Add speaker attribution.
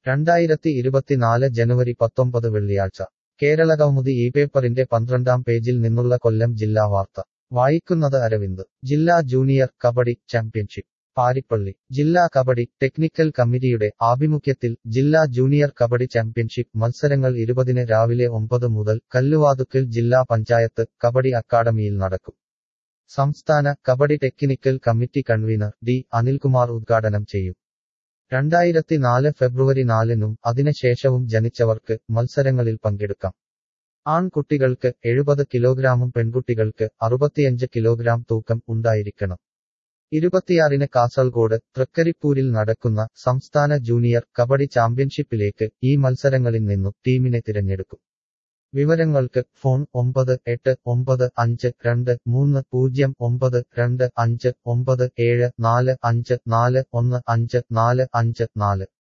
Speaker 1: രണ്ടായിരത്തി ഇരുപത്തിനാല് ജനുവരി പത്തൊമ്പത് വെള്ളിയാഴ്ച കേരളകൗമുദി ഈ പേപ്പറിന്റെ പന്ത്രണ്ടാം പേജിൽ നിന്നുള്ള കൊല്ലം ജില്ലാ വാർത്ത വായിക്കുന്നത് അരവിന്ദ് ജില്ലാ ജൂനിയർ കബഡി ചാമ്പ്യൻഷിപ്പ് പാരിപ്പള്ളി ജില്ലാ കബഡി ടെക്നിക്കൽ കമ്മിറ്റിയുടെ ആഭിമുഖ്യത്തിൽ ജില്ലാ ജൂനിയർ കബഡി ചാമ്പ്യൻഷിപ്പ് മത്സരങ്ങൾ ഇരുപതിന് രാവിലെ ഒമ്പത് മുതൽ കല്ലുവാതുക്കൽ ജില്ലാ പഞ്ചായത്ത് കബഡി അക്കാദമിയിൽ നടക്കും സംസ്ഥാന kabaddi technical committee convener D Anilkumar ഉദ്ഘാടനം ചെയ്യും രണ്ടായിരത്തി നാല് ഫെബ്രുവരി നാലിനും അതിനുശേഷവും ജനിച്ചവർക്ക് മത്സരങ്ങളിൽ പങ്കെടുക്കാം ആൺകുട്ടികൾക്ക് എഴുപത് കിലോഗ്രാമും പെൺകുട്ടികൾക്ക് അറുപത്തിയഞ്ച് കിലോഗ്രാം തൂക്കം ഉണ്ടായിരിക്കണം ഇരുപത്തിയാറിന് കാസർഗോഡ് തൃക്കരിപ്പൂരിൽ നടക്കുന്ന സംസ്ഥാന ജൂനിയർ കബഡി ചാമ്പ്യൻഷിപ്പിലേക്ക് ഈ മത്സരങ്ങളിൽ നിന്നു ടീമിനെ തിരഞ്ഞെടുക്കും വിവരങ്ങൾക്ക് ഫോൺ ഒമ്പത് എട്ട് ഒമ്പത് അഞ്ച് രണ്ട് മൂന്ന് പൂജ്യം ഒമ്പത് രണ്ട് അഞ്ച് ഒമ്പത് ഏഴ് നാല് അഞ്ച് നാല് ഒന്ന് അഞ്ച് നാല് അഞ്ച് നാല്